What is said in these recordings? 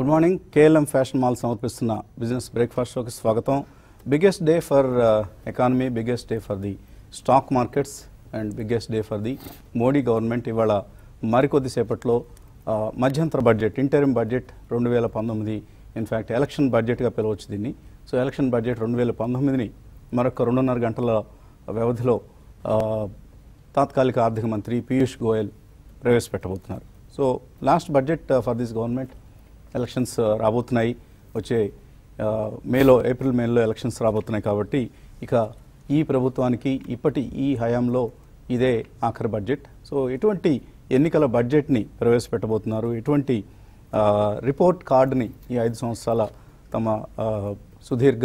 Good morning KLM fashion mall సమర్పిస్తున్న business breakfast షోకి స్వాగతం biggest day for economy biggest day for the stock markets and biggest day for the Modi government ఇవాళ మరికొద్దిసేపట్లో ఆ, మధ్యంతర budget interim budget రెండు వేల పంతొమ్మిది ఇన్ఫ్యాక్ట్ ఎలక్షన్ బడ్జెట్గా పిలవచ్చు దీన్ని సో ఎలక్షన్ బడ్జెట్ రెండు వేల పంతొమ్మిదిని మరొక రెండున్నర గంటల వ్యవధిలో ఆ, తాత్కాలిక ఆర్థిక మంత్రి పీయూష్ గోయల్ ప్రవేశపెట్టబోతున్నారు so last budget for this government elections రాబోతున్నాయి వచ్చే ఆ, మేలో ఏప్రిల్ మేలో ఎలక్షన్స్ రాబోతున్నాయి కాబట్టి ఇక ఈ ప్రభుత్వానికి ఇప్పటి ఈ హయాంలో ఇదే ఆఖరి బడ్జెట్ సో ఎటువంటి ఎన్నికల బడ్జెట్ని ప్రవేశపెట్టబోతున్నారు ఎటువంటి ఆ, రిపోర్ట్ కార్డుని ఈ ఐదు సంవత్సరాల తమ ఆ, సుదీర్ఘ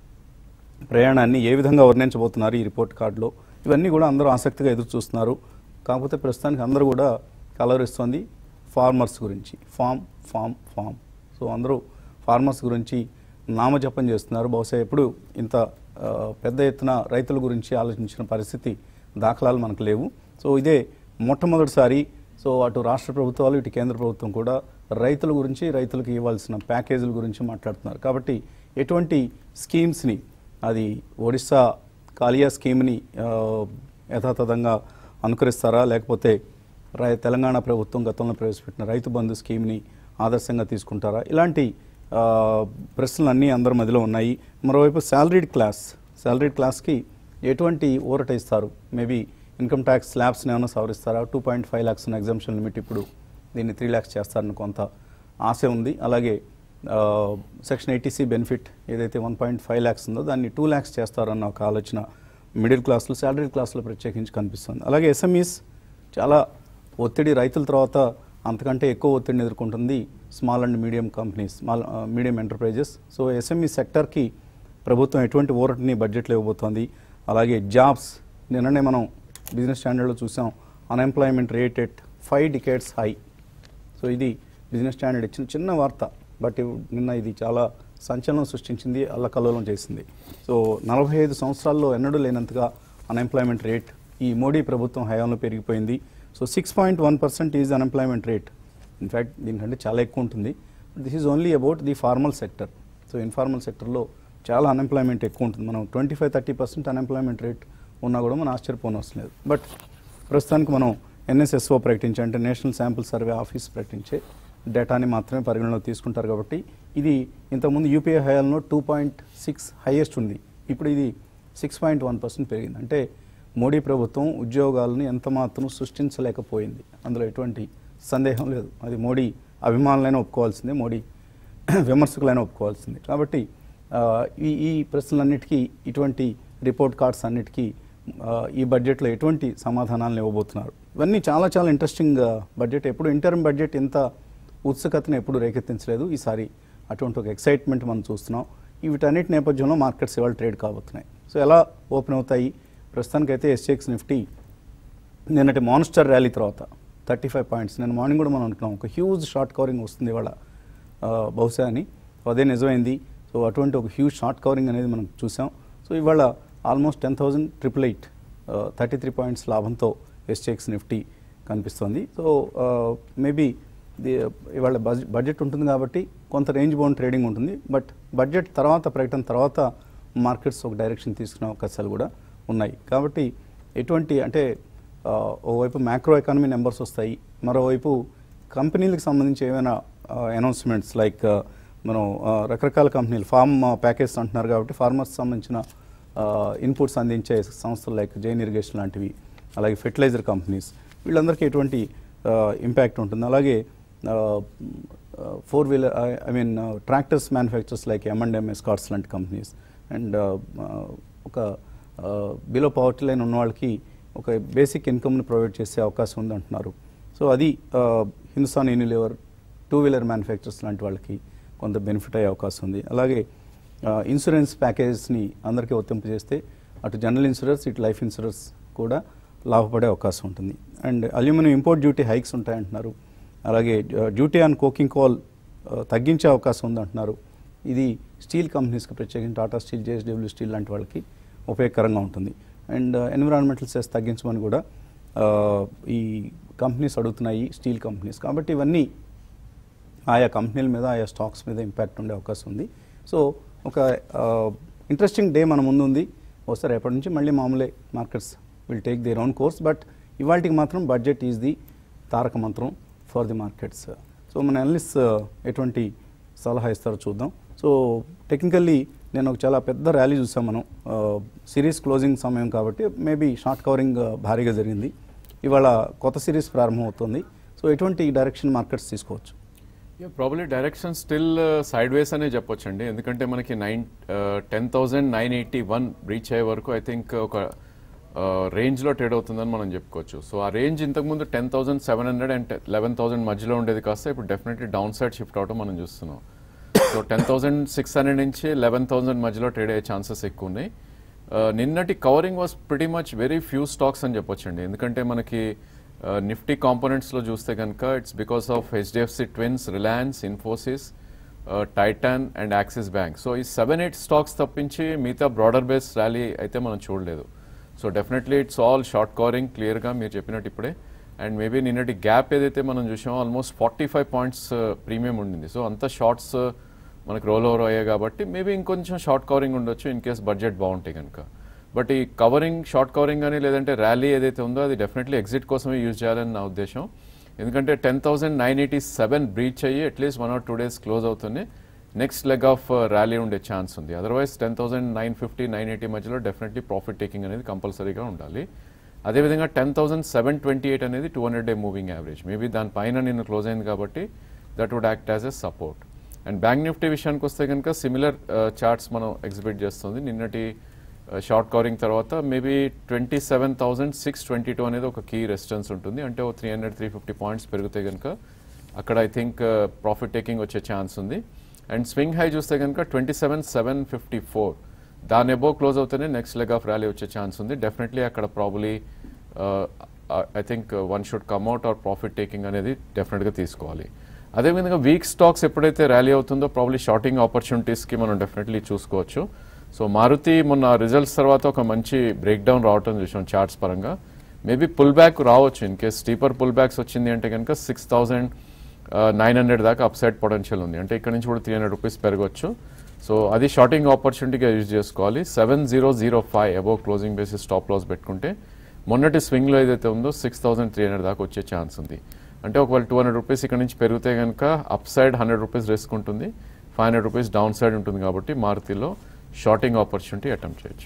ప్రయాణాన్ని ఏ విధంగా వర్ణించబోతున్నారు ఈ రిపోర్ట్ కార్డులో ఇవన్నీ కూడా అందరూ ఆసక్తిగా ఎదురు చూస్తున్నారు కాకపోతే ప్రస్తుతానికి అందరూ కూడా కలవరిస్తోంది ఫార్మర్స్ గురించి ఫామ్ ఫామ్ ఫామ్ సో అందరూ ఫార్మర్స్ గురించి నామజపం చేస్తున్నారు బహుశా ఎప్పుడు ఇంత ఆ, పెద్ద ఎత్తున రైతుల గురించి ఆలోచించిన పరిస్థితి దాఖలాలు మనకు లేవు సో ఇదే మొట్టమొదటిసారి సో అటు రాష్ట్ర ప్రభుత్వాలు ఇటు కేంద్ర ప్రభుత్వం కూడా రైతుల గురించి రైతులకు ఇవ్వాల్సిన ప్యాకేజీల గురించి మాట్లాడుతున్నారు కాబట్టి ఎటువంటి స్కీమ్స్ని అది ఒడిస్సా కాలియా స్కీమ్ని ఆ, యథాతథంగా అనుకరిస్తారా లేకపోతే రై తెలంగాణ ప్రభుత్వం గతంలో ప్రవేశపెట్టిన రైతు బంధు స్కీమ్ని ఆదర్శంగా తీసుకుంటారా ఇలాంటి ఆ, ప్రశ్నలన్నీ అందరి మధ్యలో ఉన్నాయి మరోవైపు శాలరీడ్ క్లాస్ శాలరీడ్ క్లాస్కి ఎటువంటి ఊరట ఇస్తారు మేబీ ఇన్కమ్ ట్యాక్స్ స్లాబ్స్ని ఏమైనా సవరిస్తారా టూ పాయింట్ ఫైవ్ ల్యాక్స్ ఉన్న ఎగ్జామ్షన్ లిమిట్ ఇప్పుడు దీన్ని త్రీ ల్యాక్స్ చేస్తారని కొంత ఆశ ఉంది అలాగే సెక్షన్ ఎయిటీసీ బెనిఫిట్ ఏదైతే వన్ పాయింట్ ఫైవ్ ల్యాక్స్ ఉందో దాన్ని టూ ల్యాక్స్ చేస్తారన్న ఒక ఆలోచన మిడిల్ క్లాస్లో శాలరీ క్లాస్లో ప్రత్యేకించి కనిపిస్తుంది అలాగే ఎస్ఎంఈస్ చాలా ఒత్తిడి రైతుల తర్వాత అంతకంటే ఎక్కువ ఒత్తిడిని ఎదుర్కొంటుంది small and medium companies small medium enterprises so SME సెక్టర్కి ప్రభుత్వం ఎటువంటి ఊరటిని బడ్జెట్లో ఇవ్వబోతోంది అలాగే జాబ్స్ నిన్ననే మనం బిజినెస్ స్టాండర్డ్లో చూసాం unemployment rate at five decades high so ఇది బిజినెస్ స్టాండర్డ్ ఇచ్చిన చిన్న వార్త బట్ ఇవ్- నిన్న ఇది చాలా సంచలనం సృష్టించింది అల్లకల్లోలం చేసింది సో నలభై ఐదు సంవత్సరాల్లో ఎన్నడూ లేనంతగా అన్ఎంప్లాయ్మెంట్ రేట్ ఈ మోడీ ప్రభుత్వం హయాంలో పెరిగిపోయింది so six point one percent is unemployment rate in fact దీనికంటే చాలా ఎక్కువ ఉంటుంది this is only about the formal sector so informal సెక్టర్లో చాలా అన్ఎంప్లాయ్మెంట్ ఎక్కువ ఉంటుంది మనం twenty five thirty percent unemployment rate ఉన్నా కూడా మనం ఆశ్చర్యపోనవసరం లేదు బట్ ప్రస్తుతానికి మనం ఎన్ఎస్ఎస్ఓ ప్రకటించే అంటే నేషనల్ శాంపుల్ సర్వే ఆఫీస్ ప్రకటించే డేటాని మాత్రమే పరిగణలోకి తీసుకుంటారు కాబట్టి ఇది ఇంతకుముందు యూపీఐ హయాల్లో టూ పాయింట్ సిక్స్ హైయెస్ట్ ఉంది ఇప్పుడు ఇది సిక్స్ పాయింట్ వన్ పర్సెంట్ పెరిగింది అంటే మోడీ ప్రభుత్వం ఉద్యోగాలను ఎంత మాత్రం సృష్టించలేకపోయింది అందులో ఎటువంటి సందేహం లేదు అది మోడీ అభిమానులైనా ఒప్పుకోవాల్సిందే మోడీ విమర్శకులైనా ఒప్పుకోవాల్సిందే కాబట్టి ఆ, ఈ ఈ ప్రశ్నలన్నిటికీ ఇటువంటి రిపోర్ట్ కార్డ్స్ అన్నిటికీ ఆ, ఈ బడ్జెట్లో ఎటువంటి సమాధానాలను ఇవ్వబోతున్నారు ఇవన్నీ చాలా చాలా ఇంట్రెస్టింగ్ బడ్జెట్ ఎప్పుడు ఇంటర్మ్ బడ్జెట్ ఇంత ఉత్సుకతను ఎప్పుడు రేకెత్తించలేదు ఈసారి అటువంటి ఒక ఎక్సైట్మెంట్ మనం చూస్తున్నాం ఈ వీటన్నిటి నేపథ్యంలో మార్కెట్స్ ఇవాళ ట్రేడ్ కాబోతున్నాయి సో ఎలా ఓపెన్ అవుతాయి ప్రస్తుతానికైతే ఎస్ఎక్స్ నిఫ్టీ నిన్నటి మాన్స్టర్ ర్యాలీ తర్వాత థర్టీ ఫైవ్ పాయింట్స్ నేను మార్నింగ్ కూడా మనం అనుకున్నాం ఒక హ్యూజ్ షార్ట్ కవరింగ్ వస్తుంది ఇవాళ ఆ, బహుశా అని అదే నిజమైంది సో అటువంటి ఒక హ్యూజ్ షార్ట్ కవరింగ్ అనేది మనం చూసాం సో ఇవాళ almost ten thousand triple eight thirty three points లాభంతో ఎస్టెక్స్ నిఫ్టీ కనిపిస్తుంది సో మేబీ ఇవాళ బడ్జెట్ బడ్జెట్ ఉంటుంది కాబట్టి కొంత రేంజ్ బౌండ్ ట్రేడింగ్ ఉంటుంది బట్ బడ్జెట్ తర్వాత ప్రకటన తర్వాత మార్కెట్స్ ఒక డైరెక్షన్ తీసుకునే అవకాశాలు కూడా ఉన్నాయి కాబట్టి ఎటువంటి అంటే ఆ, ఓవైపు మ్యాక్రో ఎకానమీ నెంబర్స్ వస్తాయి మరోవైపు కంపెనీలకు సంబంధించి ఏమైనా అనౌన్స్మెంట్స్ లైక్ మనం ఆ, రకరకాల కంపెనీలు ఫార్మ్ ప్యాకేజ్ అంటున్నారు కాబట్టి ఫార్మర్స్ సంబంధించిన ఇన్పుట్స్ అందించే సంస్థలు లైక్ జైన్ ఇరిగేషన్ లాంటివి అలాగే ఫెర్టిలైజర్ కంపెనీస్ వీళ్ళందరికీ ఎటువంటి ఇంపాక్ట్ ఉంటుంది అలాగే four wheeler I mean tractors manufacturers like M and M Escorts లాంటి కంపెనీస్ అండ్ ఒక బిలో పవర్టీ లైన్ ఉన్న వాళ్ళకి ఒక బేసిక్ ఇన్కమ్ని ప్రొవైడ్ చేసే అవకాశం ఉంది అంటున్నారు సో అది Hindustan Unilever two wheeler manufacturers లాంటి వాళ్ళకి కొంత బెనిఫిట్ అయ్యే అవకాశం ఉంది అలాగే ఇన్సూరెన్స్ ప్యాకేజెస్ని అందరికీ వర్తింపజేస్తే అటు జనరల్ ఇన్సూరెన్స్ ఇటు లైఫ్ ఇన్సూరెన్స్ కూడా లాభపడే అవకాశం ఉంటుంది and aluminium import duty hikes ఉంటాయంటున్నారు అలాగే డ్యూటీ ఆన్ కోకింగ్ కాల్ తగ్గించే అవకాశం ఉంది అంటున్నారు ఇది స్టీల్ కంపెనీస్కి ప్రత్యేకించి టాటా స్టీల్ జేఎస్డబ్ల్యూ స్టీల్ లాంటి వాళ్ళకి ఉపయోగకరంగా ఉంటుంది అండ్ ఎన్విరాన్మెంటల్ సెస్ తగ్గించమని కూడా ఆ, ఈ కంపెనీస్ అడుగుతున్నాయి స్టీల్ కంపెనీస్ కాబట్టి ఇవన్నీ ఆయా కంపెనీల మీద ఆయా స్టాక్స్ మీద ఇంపాక్ట్ ఉండే అవకాశం ఉంది సో ఒక ఇంట్రెస్టింగ్ డే మన ముందు ఉంది వస్తే రేపటి నుంచి మళ్ళీ మామూలే markets will take the round course but ఇవాళకి మాత్రం బడ్జెట్ ఈజ్ ది తారక మంత్రం ఫర్ ది మార్కెట్స్ సో మన అనలిస్ట్ ఎటువంటి సలహా ఇస్తారో చూద్దాం సో టెక్నికల్లీ నేను ఒక చాలా పెద్ద ర్యాలీ చూసాం మనం సిరీస్ క్లోజింగ్ సమయం కాబట్టి మేబీ షార్ట్ కవరింగ్ భారీగా జరిగింది ఇవాళ కొత్త సిరీస్ ప్రారంభం అవుతుంది సో ఎటువంటి డైరెక్షన్ మార్కెట్స్ తీసుకోవచ్చు probably direction still sideways అనే చెప్పొచ్చండి ఎందుకంటే మనకి nine ten thousand nine eighty one reach అయ్యే వరకు ఐ థింక్ ఒక రేంజ్లో ట్రేడ్ అవుతుందని మనం చెప్పుకోవచ్చు సో ఆ రేంజ్ ఇంతకుముందు ten thousand seven hundred and eleven thousand మధ్యలో ఉండేది కాస్త ఇప్పుడు డెఫినెట్లీ డౌన్ సైడ్ షిఫ్ట్ అవడం మనం చూస్తున్నాం so ten thousand six hundred నుంచి లెవెన్ థౌసండ్ మధ్యలో ట్రేడ్ అయ్యే ఛాన్సెస్ ఎక్కువ ఉన్నాయి Uh, నిన్నటి covering was pretty much very few stocks అని చెప్పొచ్చండి ఎందుకంటే మనకి నిఫ్టీ కాంపోనెంట్స్లో చూస్తే కనుక it's because of HDFC twins Reliance Infosys Titan and Axis bank so ఈ సెవెన్ ఎయిట్ స్టాక్స్ తప్పించి మిగతా బ్రాడర్ బేస్ ర్యాలీ అయితే మనం చూడలేదు so definitely it's all short covering క్లియర్గా మీరు చెప్పినట్టు ఇప్పుడే అండ్ మేబీ నిన్నటి గ్యాప్ ఏదైతే మనం చూసామో almost forty five points premium ఉండింది సో అంత షార్ట్స్ మనకు రోల్ ఓవర్ అయ్యాయి కాబట్టి మేబీ ఇంకొంచెం షార్ట్ కవరింగ్ ఉండొచ్చు ఇన్ కేస్ బడ్జెట్ బాగుంటాయి కనుక బట్ ఈ కవరింగ్ షార్ట్ కవరింగ్ కానీ లేదంటే ర్యాలీ ఏదైతే ఉందో అది డెఫినెట్లీ ఎగ్జిట్ కోసమే యూజ్ చేయాలని నా ఉద్దేశం ఎందుకంటే ten thousand nine eighty seven breach అయ్యి at least one or two days close అవుతుంది నెక్స్ట్ లెగ్ ఆఫ్ ర్యాలీ ఉండే ఛాన్స్ ఉంది otherwise ten thousand nine fifty nine eighty మధ్యలో డెఫినెట్లీ ప్రాఫిట్ టేకింగ్ అనేది కంపల్సరీగా ఉండాలి అదేవిధంగా ten thousand seven twenty eight అనేది two hundred day moving average maybe దానిపైన నిన్న క్లోజ్ అయింది కాబట్టి that would act as a support and bank Nifty విషయానికి వస్తే కనుక సిమిలర్ చార్ట్స్ మనం ఎగ్జిబిట్ చేస్తుంది నిన్నటి షార్ట్ కవరింగ్ తర్వాత maybe twenty seven thousand six twenty two అనేది ఒక కీ రెసిస్టెన్స్ ఉంటుంది అంటే ఓ three hundred three fifty points పెరిగితే కనుక అక్కడ ఐ థింక్ ప్రాఫిట్ టేకింగ్ వచ్చే ఛాన్స్ ఉంది అండ్ స్వింగ్ హై చూస్తే కనుక twenty seven seven fifty four దాని ఎబో క్లోజ్ అవుతేనే నెక్స్ట్ లెగ్ ఆఫ్ ర్యాలీ వచ్చే ఛాన్స్ ఉంది డెఫినెట్లీ అక్కడ probably I think one should come at or profit taking అనేది డెఫినెట్గా తీసుకోవాలి అదేవిధంగా వీక్ స్టాక్స్ ఎప్పుడైతే ర్యాలీ అవుతుందో ప్రాబ్లీ షార్టింగ్ ఆపర్చునిటీస్కి మనం డెఫినెట్లీ చూసుకోవచ్చు సో మారుతి మొన్న రిజల్ట్స్ తర్వాత ఒక మంచి బ్రేక్ డౌన్ రావటం చూసాం చార్ట్స్ పరంగా మేబీ పుల్ బ్యాక్ రావచ్చు in case steeper pull backs వచ్చింది అంటే కనుక సిక్స్ థౌసండ్ నైన్ హండ్రెడ్ దాకా అప్సైడ్ పొటెన్షియల్ ఉంది అంటే ఇక్కడ నుంచి కూడా త్రీ హండ్రెడ్ రూపీస్ పెరగవచ్చు సో అది షార్టింగ్ ఆపర్చునిటీగా యూజ్ చేసుకోవాలి seven zero zero five above closing basis stop loss పెట్టుకుంటే మొన్నటి స్వింగ్లో ఏదైతే ఉందో సిక్స్ థౌసండ్ త్రీ హండ్రెడ్ దాకా వచ్చే ఛాన్స్ ఉంది అంటే ఒకవేళ టూ హండ్రెడ్ రూపీస్ ఇక్కడ నుంచి పెరిగితే కనుక upside hundred rupees risk ఉంటుంది five hundred rupees downside ఉంటుంది కాబట్టి మారుతిలో షార్టింగ్ ఆపర్చునిటీ అటెంప్ట్ చేయొచ్చు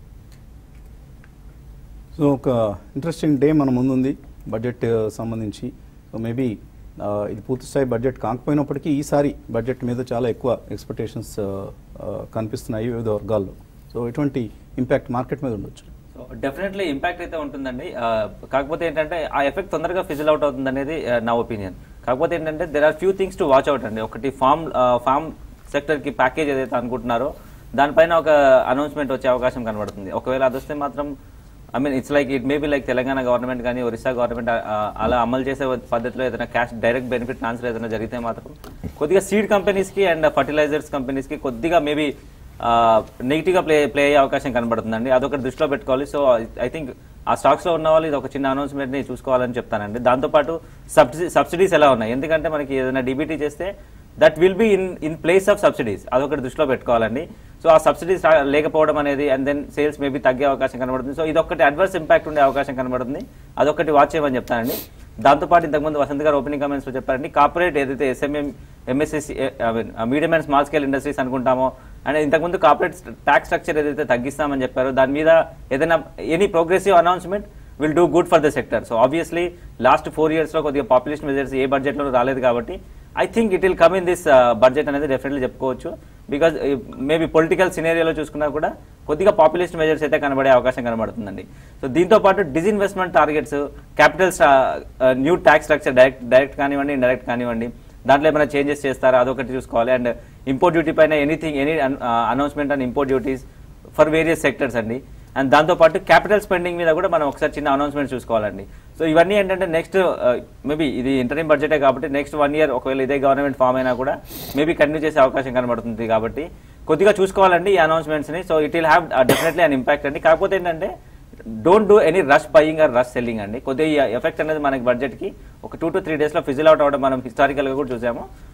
సో ఒక ఇంట్రెస్టింగ్ డే మన ముందుంది బడ్జెట్ ఆ, సంబంధించి సో మేబీ ఇది పూర్తి స్థాయి బడ్జెట్ కాకపోయినప్పటికీ ఈసారి బడ్జెట్ మీద చాలా ఎక్కువ ఎక్స్పెక్టేషన్స్ కనిపిస్తున్నాయి వివిధ వర్గాల్లో సో ఎటువంటి ఇంపాక్ట్ మార్కెట్ మీద ఉండొచ్చు సో డెఫినెట్లీ ఇంపాక్ట్ అయితే ఉంటుందండి ఆ, కాకపోతే ఏంటంటే ఆ ఎఫెక్ట్ తొందరగా ఫిజిల్ అవుట్ అవుతుంది అనేది నా ఒపీనియన్ కాకపోతే ఏంటంటే there are few things to watch out అండి ఒకటి ఫార్మ్ ఫార్మ్ సెక్టర్కి ప్యాకేజ్ ఏదైతే అనుకుంటున్నారో దానిపైన ఒక అనౌన్స్మెంట్ వచ్చే అవకాశం కనబడుతుంది ఒకవేళ అది వస్తే మాత్రం I mean it's like it maybe like Telangana government కానీ ఒరిస్సా గవర్నమెంట్ అలా అమలు చేసే పద్ధతిలో ఏదైనా క్యాష్ డైరెక్ట్ బెనిఫిట్ ట్రాన్స్ఫర్ ఏదైనా జరిగితే మాత్రం కొద్దిగా సీడ్ కంపెనీస్కి అండ్ ఫర్టిలైజర్స్ కంపెనీస్కి కొద్దిగా మేబీ నెగిటివ్గా ప్లే ప్లే అయ్యే అవకాశం కనబడుతుందండి అదొకటి దృష్టిలో పెట్టుకోవాలి సో ఐ థింక్ ఆ స్టాక్స్లో ఉన్న వాళ్ళు ఇది ఒక చిన్న అనౌన్స్మెంట్ని చూసుకోవాలని చెప్తానండి దాంతోపాటు సబ్సిడీ సబ్సిడీస్ ఎలా ఉన్నాయి ఎందుకంటే మనకి ఏదైనా డీబీటీ చేస్తే that will be in in place of subsidies అదొకటి దృష్టిలో పెట్టుకోవాలండి సో ఆ సబ్సిడీస్ లేకపోవడం అనేది అండ్ దెన్ సేల్స్ మేబీ తగ్గే అవకాశం కనబడుతుంది సో ఇదొకటి అడ్వర్స్ ఇంపాక్ట్ ఉండే అవకాశం కనబడుతుంది అదొకటి వాచ్ చేయమని చెప్తానండి దాంతోపాటు ఇంతకుముందు వసంత్ గారు ఓపెనింగ్ కమెంట్స్ లో చెప్పారండి కార్పొరేట్ ఏదైతే SMM MSSC medium and small scale industries అనుకుంటామో అండ్ ఇంతకుముందు కార్పొరేట్ ట్యాక్స్ స్ట్రక్చర్ ఏదైతే తగ్గిస్తామని చెప్పారో దాని మీద ఏదైనా any progressive announcement will do good for the sector so obviously last four years లో కొద్దిగా పాపులేషన్ మెజర్స్ ఏ బడ్జెట్ లో రాలేదు కాబట్టి I think it will come in this budget అనేది డెఫినెట్లీ చెప్పుకోవచ్చు బికాజ్ మేబీ పొలిటికల్ సినేరియోలో చూసుకున్నా కూడా కొద్దిగా పాపులేషన్ మెజర్స్ అయితే కనబడే అవకాశం కనబడుతుందండి సో దీంతో పాటు disinvestment targets capital new tax structure direct direct కానివ్వండి ఇండైరెక్ట్ కానివ్వండి దాంట్లో ఏమైనా చేంజెస్ చేస్తారా అదొకటి చూసుకోవాలి అండ్ ఇంపోర్ట్ డ్యూటీ పైన anything any announcement and import duties for various sectors అండి అండ్ దాంతోపాటు క్యాపిటల్ స్పెండింగ్ మీద కూడా మనం ఒకసారి చిన్న అనౌన్స్మెంట్ చూసుకోవాలండి సో ఇవన్నీ ఏంటంటే నెక్స్ట్ మేబీ ఇది ఇంటర్నీమ్ బడ్జెటే కాబట్టి నెక్స్ట్ వన్ ఇయర్ ఒకవేళ ఇదే గవర్నమెంట్ ఫామ్ అయినా కూడా మేబీ కంటిన్యూ చేసే అవకాశం కనబడుతుంది కాబట్టి కొద్దిగా చూసుకోవాలండి ఈ అనౌన్స్మెంట్స్ని so it will have definitely an impact అండి కాకపోతే ఏంటంటే don't do any rush buying or rush selling అండి కొద్దిగా ఎఫెక్ట్ అనేది మనకి బడ్జెట్ కి ఒక టూ టు త్రీ డేస్ లో ఫిజిల్ అవుట్ అవ్వడం మనం హిస్టారికల్ గా కూడా చూసాము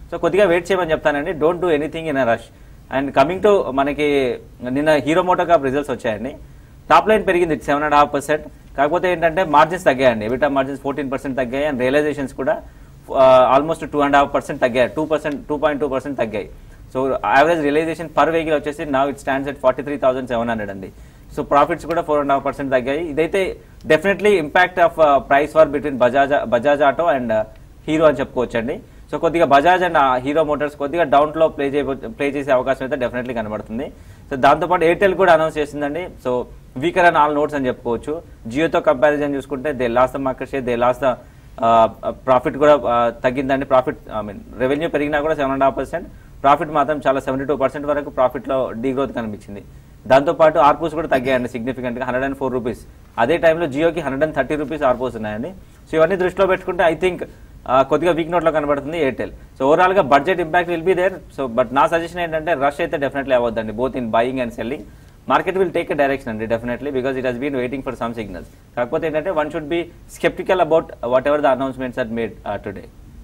సో కొద్దిగా వెయిట్ చేయమని చెప్తానండి don't do anything in a rush and coming to మనకి నిన్న హీరో మోటో కప్ రిజల్ట్స్ వచ్చాయండి టాప్ లైన్ పెరిగింది సెవెన్ అండ్ హాఫ్ పర్సెంట్ కాకపోతే ఏంటంటే మార్జిన్స్ తగ్గాయండి ఎవిటా మార్జిన్స్ ఫోర్టీన్ పర్సెంట్ తగ్గాయి అండ్ రియలైజేషన్స్ కూడా almost two and half percent తగ్గాయి two percent two point two percent తగ్గాయి so average realisation per vehicle వచ్చేసి నా it stands at forty three thousand seven hundred అండి so profits కూడా four and half percent తగ్గాయి ఇదైతే definitely impact of price war between Bajaj Bajaj auto and Hero అని చెప్పుకోవచ్చండి so కొద్దిగా బజాజ్ అండ్ హీరో మోటార్స్ కొద్దిగా డౌన్ లో ప్లే చేయ ప్లే చేసే అవకాశం అయితే డెఫినెట్లీ కనబడుతుంది సో దాంతోపాటు ఎయిర్టెల్ కూడా అనౌన్స్ చేసిందండి so weaker and all notes అని చెప్పుకోవచ్చు జియోతో కంపారిజన్ చూసుకుంటే they lost the market share they lost the profit కూడా ఆ, తగ్గిందండి ప్రాఫిట్ ఐ మీన్ రెవెన్యూ పెరిగినా కూడా seven and half percent profit మాత్రం చాలా సెవెంటీ టూ పర్సెంట్ వరకు ప్రాఫిట్లో డీ గ్రోత్ కనిపించింది దాంతోపాటు ఆర్పూస్ కూడా తగ్గాయండి సిగ్నిఫికెంట్గా హండ్రెడ్ అండ్ ఫోర్ రూపీస్ అదే టైంలో జియోకి hundred and thirty rupees ARPUs ఉన్నాయండి సో ఇవన్నీ దృష్టిలో పెట్టుకుంటే ఐ థింక్ కొద్దిగా వీక్ నోట్లో కనబడుతుంది ఎయిర్టెల్ సో ఓవరాల్ గా budget impact will be there so but నా సజెషన్ ఏంటంటే రష్ అయితే డెఫినెట్లీ అవ్వద్దండి both in buying and selling market will take a direction అండి definitely because it has been waiting for some signals కాకపోతే ఏంటంటే one should be sceptical about whatever the announcements are made today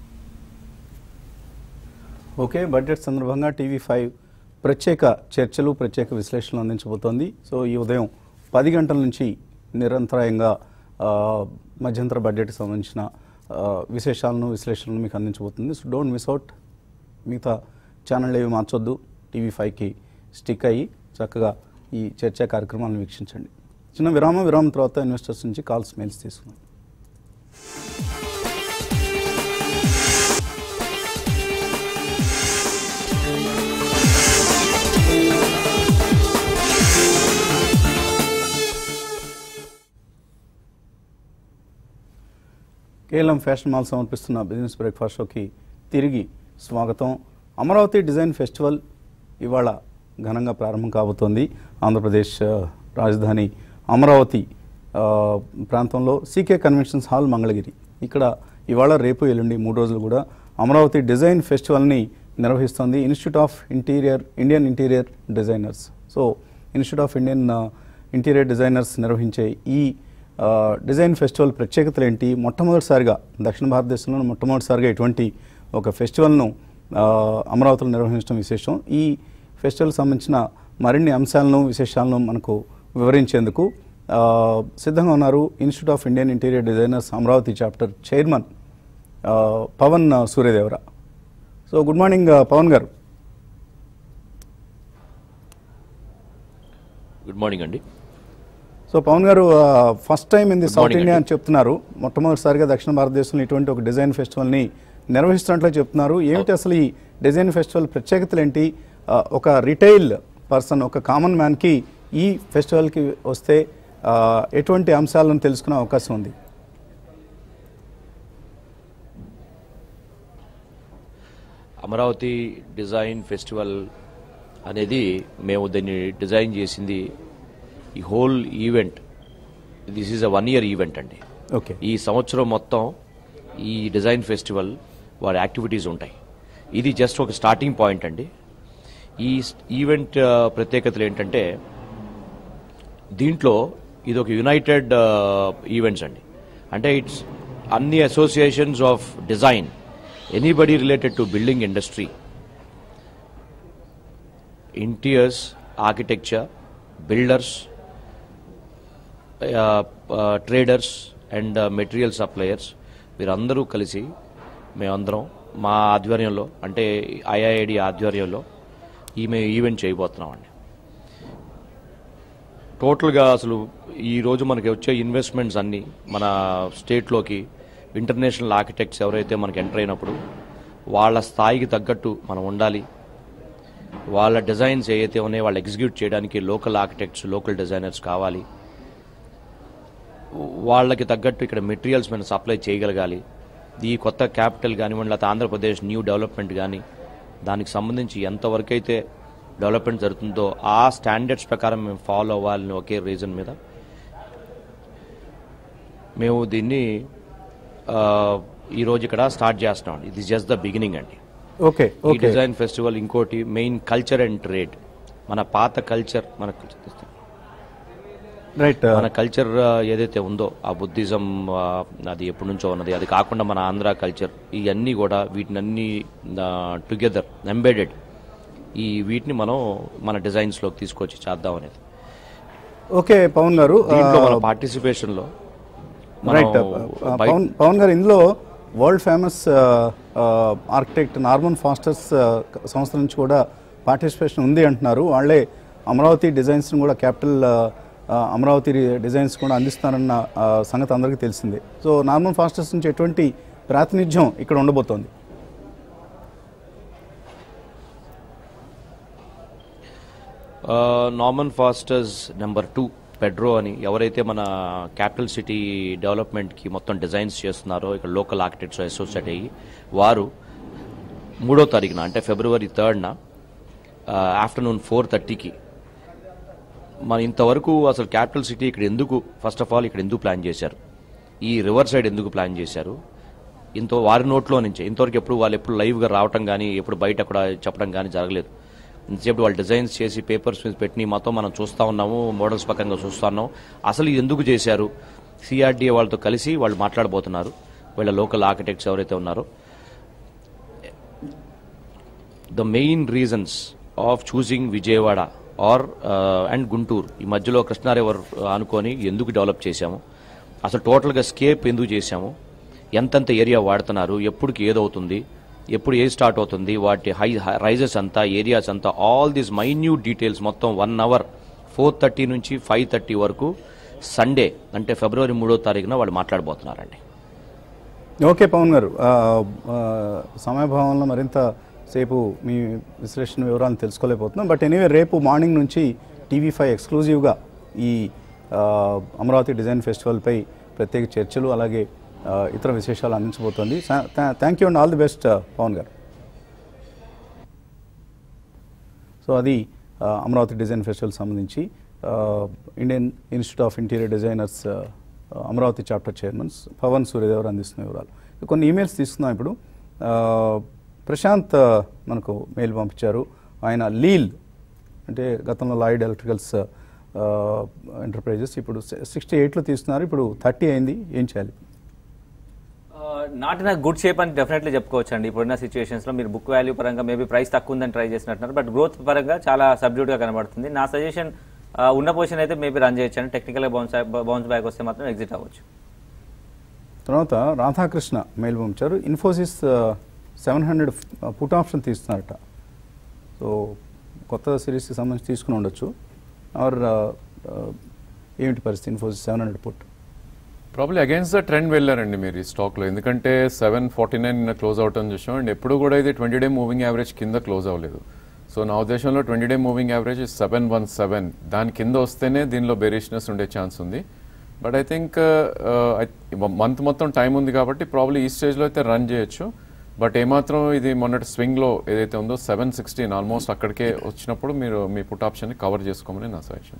okay budget సందర్భంగా TV five ప్రత్యేక చర్చలు ప్రత్యేక విశ్లేషణలు అందించబోతోంది so ఈ ఉదయం పది గంటల నుంచి నిరంతరాయంగా ఆ, మధ్యంతర బడ్జెట్కి సంబంధించిన ఆ, విశేషాలను విశ్లేషణలను మీకు అందించబోతుంది సో డోంట్ మిస్ అవుట్ మిగతా ఛానల్ ఏవి మార్చొద్దు టీవీ ఫైవ్కి స్టిక్ అయ్యి చక్కగా ఈ చర్చా కార్యక్రమాలను వీక్షించండి చిన్న విరామ విరామం తర్వాత ఇన్వెస్టర్స్ నుంచి కాల్స్ మెయిల్స్ తీసుకున్నాం కేఎల్ఎం ఫ్యాషన్ మాల్ సమర్పిస్తున్న బిజినెస్ బ్రేక్ఫాస్ట్ షోకి తిరిగి స్వాగతం అమరావతి డిజైన్ ఫెస్టివల్ ఇవాళ ఘనంగా ప్రారంభం కాబోతోంది ఆంధ్రప్రదేశ్ ఆ, రాజధాని అమరావతి ఆ, ప్రాంతంలో సీకే కన్వెన్షన్స్ హాల్ మంగళగిరి ఇక్కడ ఇవాళ రేపు ఎల్లుండి మూడు రోజులు కూడా అమరావతి డిజైన్ ఫెస్టివల్ని నిర్వహిస్తోంది institute of interior Indian interior designers so institute of Indian uh, interior designers నిర్వహించే ఈ ఆ, డిజైన్ ఫెస్టివల్ ప్రత్యేకతలు ఏంటి మొట్టమొదటిసారిగా దక్షిణ భారతదేశంలో మొట్టమొదటిసారిగా ఇటువంటి ఒక ఫెస్టివల్ను ఆ, అమరావతిలో నిర్వహించడం విశేషం ఈ ఫెస్టివల్ సంబంధించిన మరిన్ని అంశాలను విశేషాలను మనకు వివరించేందుకు ఆ, సిద్ధంగా ఉన్నారు institute of Indian interior designers Amaravati chapter chairman uh, Pavan Suryadevara so good morning uh, Pavan garu good morning అండి so Pavan garu first time in the Good south morning India అండి. అని చెప్తున్నారు మొట్టమొదటిసారిగా దక్షిణ భారతదేశంలో ఇటువంటి ఒక డిజైన్ ఫెస్టివల్ని నిర్వహిస్తున్నట్లు చెప్తున్నారు ఏమిటి అసలు ఈ డిజైన్ ఫెస్టివల్ ప్రత్యేకతలు ఏంటి ఆ, ఒక రిటైల్ పర్సన్ ఒక కామన్ మ్యాన్కి ఈ ఫెస్టివల్కి వస్తే ఆ, ఎటువంటి అంశాలను తెలుసుకునే అవకాశం ఉంది అమరావతి డిజైన్ ఫెస్టివల్ అనేది మేము దాన్ని డిజైన్ చేసింది ఈ whole event this is a one year event అండి ఓకే ఈ సంవత్సరం మొత్తం ఈ డిజైన్ ఫెస్టివల్ వారి యాక్టివిటీస్ ఉంటాయి ఇది జస్ట్ ఒక స్టార్టింగ్ పాయింట్ అండి ఈ స్- ఈవెంట్ ఆ, ప్రత్యేకతలు ఏంటంటే దీంట్లో ఇది ఒక యునైటెడ్ ఈవెంట్స్ అండి అంటే ఇట్స్ అన్ని associations of design anybody related to building industry interiors architecture builders traders and material suppliers వీరందరూ కలిసి మేమందరం మా ఆధ్వర్యంలో అంటే ఐఐఐడి ఆధ్వర్యంలో ఈ మేము ఈవెంట్ చేయబోతున్నామండి టోటల్గా అసలు ఈ రోజు మనకి వచ్చే ఇన్వెస్ట్మెంట్స్ అన్నీ మన స్టేట్లోకి ఇంటర్నేషనల్ ఆర్కిటెక్ట్స్ ఎవరైతే మనకి ఎంటర్ అయినప్పుడు వాళ్ళ స్థాయికి తగ్గట్టు మనం ఉండాలి వాళ్ళ డిజైన్స్ ఏవైతే ఉన్నాయో వాళ్ళు ఎగ్జిక్యూట్ చేయడానికి లోకల్ ఆర్కిటెక్ట్స్ లోకల్ డిజైనర్స్ కావాలి వాళ్ళకి తగ్గట్టు ఇక్కడ మెటీరియల్స్ మనం సప్లై చేయగలగాలి ఈ కొత్త క్యాపిటల్ కానివ్వండి లేకపోతే ఆంధ్రప్రదేశ్ న్యూ డెవలప్మెంట్ కానీ దానికి సంబంధించి ఎంతవరకు అయితే డెవలప్మెంట్ జరుగుతుందో ఆ స్టాండర్డ్స్ ప్రకారం మేము ఫాలో అవ్వాలని ఒకే రీజన్ మీద మేము దీన్ని ఆ, ఈ రోజు ఇక్కడ స్టార్ట్ చేస్తున్నాం ఇది జస్ట్ ద బిగినింగ్ అండి ఓకే ఈ ఓకే డిజైన్ ఫెస్టివల్ ఇంకోటి మెయిన్ కల్చర్ అండ్ ట్రేడ్ మన పాత కల్చర్ మన Right, uh, మన కల్చర్ ఏదైతే ఉందో ఆ బుద్ధిజం ఆ, అది ఎప్పటి నుంచో ఉన్నది అది కాకుండా మన ఆంధ్ర కల్చర్ ఇవన్నీ కూడా వీటినన్నీ టుగెదర్ ఎంబెడెడ్ ఈ వీటిని మనం మన డిజైన్స్లోకి తీసుకొచ్చి చేద్దాం అనేది ఓకే పవన్ గారు దీంట్లో మన పార్టిసిపేషన్లో రైట్ పవన్ పవన్ గారు ఇందులో world famous architect Norman Fosters సంస్థ నుంచి కూడా పార్టిసిపేషన్ ఉంది అంటున్నారు వాళ్ళే అమరావతి డిజైన్స్ కూడా క్యాపిటల్ అమరావతి డిజైన్స్ కూడా అందిస్తున్నారన్న ఆ, సంగతి అందరికీ తెలిసిందే సో నార్మన్ ఫాస్టర్స్ నుంచి ఎటువంటి ప్రాతినిధ్యం ఇక్కడ ఉండబోతోంది Norman Fosters number two Pedro అని ఎవరైతే మన క్యాపిటల్ సిటీ డెవలప్మెంట్కి మొత్తం డిజైన్స్ చేస్తున్నారో ఇక్కడ లోకల్ ఆర్కిటెక్ట్స్ అసోసియేట్ అయ్యి వారు మూడో తారీఖున అంటే ఫిబ్రవరి థర్డ్న ఆఫ్టర్నూన్ ఫోర్ థర్టీకి మన ఇంతవరకు అసలు క్యాపిటల్ సిటీ ఇక్కడ ఎందుకు ఫస్ట్ ఆఫ్ ఆల్ ఇక్కడ ఎందుకు ప్లాన్ చేశారు ఈ రివర్ సైడ్ ఎందుకు ప్లాన్ చేశారు ఇంత వారి నోట్లో నుంచి ఇంతవరకు ఎప్పుడు వాళ్ళు ఎప్పుడు లైవ్గా రావటం కానీ ఎప్పుడు బయట కూడా చెప్పడం కానీ జరగలేదు ఇంతసేపు వాళ్ళు డిజైన్స్ చేసి పేపర్స్ మీద పెట్టి మొత్తం మనం చూస్తూ ఉన్నాము మోడల్స్ పక్కన చూస్తూ ఉన్నాం అసలు ఇది ఎందుకు చేశారు సిఆర్డీఏ వాళ్ళతో కలిసి వాళ్ళు మాట్లాడబోతున్నారు వీళ్ళ లోకల్ ఆర్కిటెక్ట్స్ ఎవరైతే ఉన్నారో the main reasons of choosing Vijayawada or and Guntur ఈ మధ్యలో కృష్ణా రివర్ అనుకొని ఎందుకు డెవలప్ చేశాము అసలు టోటల్గా స్కేప్ ఎందుకు చేశాము ఎంతెంత ఏరియా వాడుతున్నారు ఎప్పటికి ఏదవుతుంది ఎప్పుడు ఏది స్టార్ట్ అవుతుంది వాటి హై రైజెస్ అంతా ఏరియాస్ అంతా ఆల్ దీస్ మైన్యూట్ డీటెయిల్స్ మొత్తం వన్ అవర్ ఫోర్ థర్టీ నుంచి ఫైవ్ థర్టీ వరకు సండే అంటే ఫిబ్రవరి మూడో తారీఖున వాళ్ళు మాట్లాడబోతున్నారండి ఓకే పవన్ గారు ఆ, ఆ, సమయభావంలో మరింత సేపు మీ విశ్లేషణ వివరాలను తెలుసుకోలేకపోతున్నాం బట్ ఎనీవే రేపు మార్నింగ్ నుంచి టీవీ ఫైవ్ ఎక్స్క్లూజివ్గా ఈ ఆ, అమరావతి డిజైన్ ఫెస్టివల్పై ప్రత్యేక చర్చలు అలాగే ఆ, ఇతర విశేషాలు అందించబోతోంది thank you and all the best Pavan garu so అది ఆ, అమరావతి డిజైన్ ఫెస్టివల్ సంబంధించి ఆ, Indian institute of interior designers uh, Amaravati chapter chairmans Pavan Suryadevar అందిస్తున్న వివరాలు కొన్ని ఈమెయిల్స్ తీసుకుందాం ఇప్పుడు ఆ, ప్రశాంత్ ఆ, మనకు మెయిల్ పంపించారు ఆయన లీల్ అంటే గతంలో లాయిడ్ ఎలక్ట్రికల్స్ ఎంటర్ప్రైజెస్ ఇప్పుడు సిక్స్టీ ఎయిట్లో తీసుకున్నారు ఇప్పుడు థర్టీ అయింది ఏం చేయాలి నాట్ ఇన్ గుడ్ షేప్ అని డెఫినెట్లీ చెప్పుకోవచ్చు అండి ఇప్పుడున్న సిచ్యువేషన్స్ లో మీరు బుక్ వాల్యూ పరంగా మేబీ ప్రైస్ తక్కువ ఉందని ట్రై చేసినట్టున్నారు బట్ గ్రోత్ పరంగా చాలా సబ్డ్యూట్ గా కనబడుతుంది నా సజెషన్ ఉన్న పొజిషన్ అయితే మేబీ రన్ చేయొచ్చు అండి టెక్నికల్ బౌన్స్ బౌన్స్ బ్యాక్ వస్తే మాత్రం ఎగ్జిట్ అవ్వచ్చు తర్వాత రాధాకృష్ణ మెయిల్ పంపించారు Infosys seven hundred put option తీస్తున్నారట సో కొత్త సిరీస్కి సంబంధించి తీసుకుని ఉండొచ్చు ఆర్ ఏమిటి పరిస్థితి Infosys seven hundred put probably against the trend వెళ్ళారండి మీరు ఈ స్టాక్లో ఎందుకంటే సెవెన్ ఫార్టీ నైన్ నిన్న క్లోజ్ అవుట్ అని చూసాం అండ్ ఎప్పుడు కూడా ఇది ట్వంటీ డే మూవింగ్ యావరేజ్ కింద క్లోజ్ అవ్వలేదు సో నా ఉద్దేశంలో twenty day moving average seven one seven దాని కింద వస్తేనే దీనిలో బెరిష్నెస్ ఉండే ఛాన్స్ ఉంది బట్ ఐ థింక్ మంత్ మొత్తం టైం ఉంది కాబట్టి ప్రాబ్లీ ఈ స్టేజ్లో అయితే రన్ చేయొచ్చు బట్ ఏమాత్రం ఇది మొన్నటి స్వింగ్లో ఏదైతే ఉందో సెవెన్ సిక్స్టీన్ ఆల్మోస్ట్ అక్కడికే వచ్చినప్పుడు మీరు మీ పుట్ ఆప్షన్ని కవర్ చేసుకోమని నా సజెషన్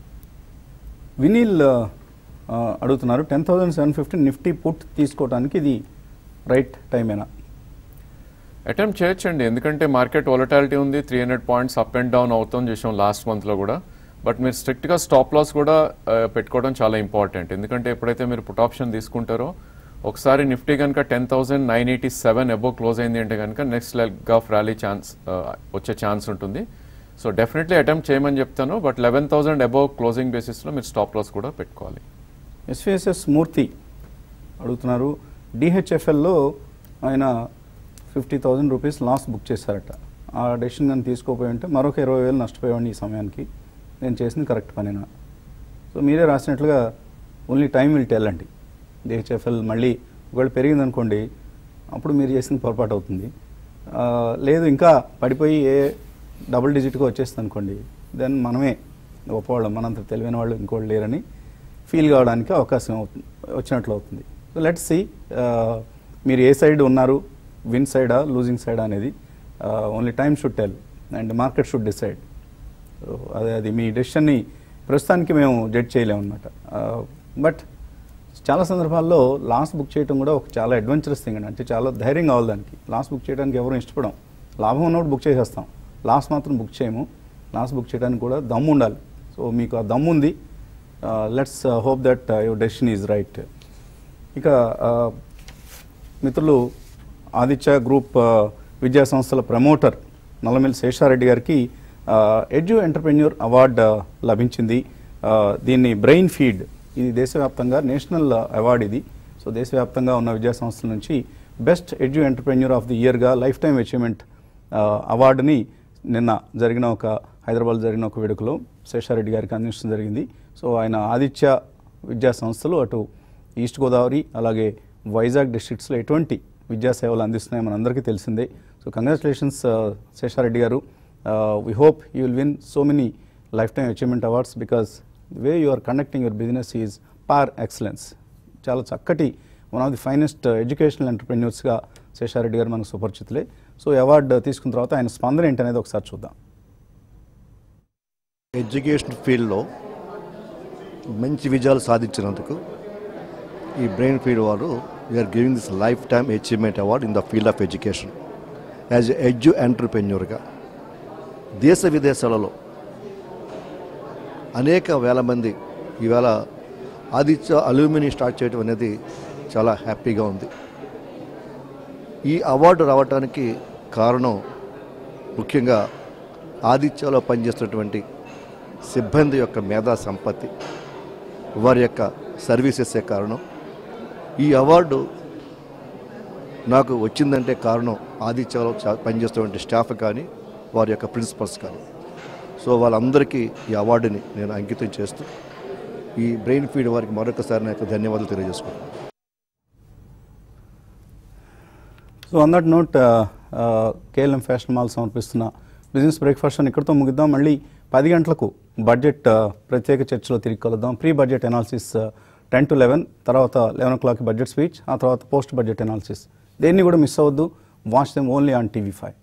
వినీల్ ఆ, అడుగుతున్నారు ten thousand seven fifty Nifty put తీసుకోవడానికి ఇది రైట్ టైమేనా అటెంప్ట్ చేయొచ్చండి ఎందుకంటే మార్కెట్ వాలటాలిటీ ఉంది three hundred points up and down అవుతాం చూసాం లాస్ట్ మంత్లో కూడా బట్ మీరు స్ట్రిక్ట్గా స్టాప్ లాస్ కూడా ఆ, పెట్టుకోవడం చాలా ఇంపార్టెంట్ ఎందుకంటే ఎప్పుడైతే మీరు పుట్ ఆప్షన్ తీసుకుంటారో ఒకసారి నిఫ్టీ కనుక ten thousand nine eighty seven above close అయింది అంటే కనుక next leg of rally chance వచ్చే ఛాన్స్ ఉంటుంది సో డెఫినెట్లీ అటెంప్ట్ చేయమని చెప్తాను but eleven thousand above closing బేసిస్లో మీరు స్టాప్ లాస్ కూడా పెట్టుకోవాలి ఎస్విఎస్ఎస్ మూర్తి అడుగుతున్నారు డిహెచ్ఎఫ్ఎల్లో ఆయన fifty thousand rupees loss book చేశారట ఆ డెసిషన్ కానీ తీసుకోపోయి ఉంటే మరొక ఇరవై వేలు నష్టపోయేవాడిని ఈ సమయానికి నేను చేసింది కరెక్ట్ పనేనా సో మీరే రాసినట్లుగా ఓన్లీ టైం విల్ టెల్ అండి డిహెచ్ఎఫ్ఎల్ మళ్ళీ ఒకవేళ పెరిగిందనుకోండి అప్పుడు మీరు చేసింది పొరపాటు అవుతుంది ఆ, లేదు ఇంకా పడిపోయి ఏ డబుల్ డిజిట్గా వచ్చేస్తుంది అనుకోండి దెన్ మనమే గొప్పవాళ్ళం మనంత తెలివైన వాళ్ళు ఇంకోళ్ళు లేరని ఫీల్ కావడానికి అవకాశం అవుతుంది వచ్చినట్లు అవుతుంది సో లెట్స్ సి మీరు ఏ సైడ్ ఉన్నారు విన్ సైడా లూజింగ్ సైడా అనేది only time should tell and market should decide so అదే అది మీ డెసిషన్ని ప్రస్తుతానికి మేము జడ్జ్ చేయలేము అనమాట బట్ చాలా సందర్భాల్లో లాస్ బుక్ చేయడం కూడా ఒక చాలా అడ్వెంచరస్ థింగ్ అండి అంటే చాలా ధైర్యం కావాలి దానికి లాస్ బుక్ చేయడానికి ఎవరు ఇష్టపడం లాభం ఉన్నప్పుడు బుక్ చేసేస్తాం లాస్ మాత్రం బుక్ చేయము లాస్ బుక్ చేయడానికి కూడా దమ్ము ఉండాలి సో మీకు ఆ దమ్ము ఉంది let's hope that your decision is right ఇక uh, మిత్రులు ఆదిత్య గ్రూప్ ఆ, విద్యా సంస్థల ప్రమోటర్ నల్లమిల్లి శేషారెడ్డి గారికి ఎడ్యు ఎంటర్ప్రెన్యూర్ అవార్డు లభించింది ఆ, దీన్ని బ్రెయిన్ ఫీడ్ ఇది దేశవ్యాప్తంగా నేషనల్ అవార్డు ఇది సో దేశవ్యాప్తంగా ఉన్న విద్యా సంస్థల నుంచి best edu entrepreneur of the ఇయర్గా లైఫ్ టైమ్ అచీవ్మెంట్ అవార్డుని నిన్న జరిగిన ఒక హైదరాబాద్ జరిగిన ఒక వేడుకలో శేషారెడ్డి గారికి అందించడం జరిగింది సో ఆయన ఆదిత్య విద్యా సంస్థలు అటు ఈస్ట్ గోదావరి అలాగే వైజాగ్ డిస్ట్రిక్ట్స్లో ఎటువంటి విద్యా సేవలు అందిస్తున్నాయో మనందరికీ తెలిసిందే so congratulations Seshareddy garu we hope you will win so many lifetime achievement awards because the way you are conducting your business is par excellence చాలా చక్కటి one of the finest educational ఎంటర్ప్రెన్యూర్స్గా శేషారెడ్డి గారు మనకు సుపరిచితులే సో ఈ అవార్డు తీసుకున్న తర్వాత ఆయన స్పందన ఏంటనేది ఒకసారి చూద్దాం ఎడ్యుకేషన్ ఫీల్డ్లో మంచి విజయాలు సాధించినందుకు ఈ బ్రెయిన్ ఫీల్డ్ వారు we are giving this lifetime achievement award in the field of education as edu ఎంటర్ప్రెన్యూర్గా దేశ విదేశాలలో అనేక వేల మంది ఈవేళ ఆదిత్య అల్యూమిని స్టార్ట్ చేయడం అనేది చాలా హ్యాపీగా ఉంది ఈ అవార్డు రావడానికి కారణం ముఖ్యంగా ఆదిత్యలో పనిచేస్తున్నటువంటి సిబ్బంది యొక్క మేధా సంపత్తి వారి యొక్క సర్వీసెసే కారణం ఈ అవార్డు నాకు వచ్చిందంటే కారణం ఆదిత్యలో చా- పనిచేస్తున్నటువంటి స్టాఫ్ కానీ వారి యొక్క ప్రిన్సిపల్స్ కానీ సో వాళ్ళందరికీ ఈ అవార్డుని నేను అంకితం చేస్తూ ఈ బ్రెయిన్ ఫీడ్ వారికి మరొకసారి నా యొక్క ధన్యవాదాలు తెలియజేసుకుంటున్నాను so on that note KLM fashion mall సమర్పిస్తున్న బిజినెస్ బ్రేక్ఫాస్ట్ అని ఇక్కడితో ముగిద్దాం మళ్ళీ పది గంటలకు బడ్జెట్ uh, ప్రత్యేక చర్చలో తిరిగి కలుద్దాం pre budget analysis ten to eleven తర్వాత eleven o'clock budget speech ఆ తర్వాత పోస్ట్ బడ్జెట్ అనాలిసిస్ దేన్ని కూడా మిస్ అవ్వద్దు watch them only on TV five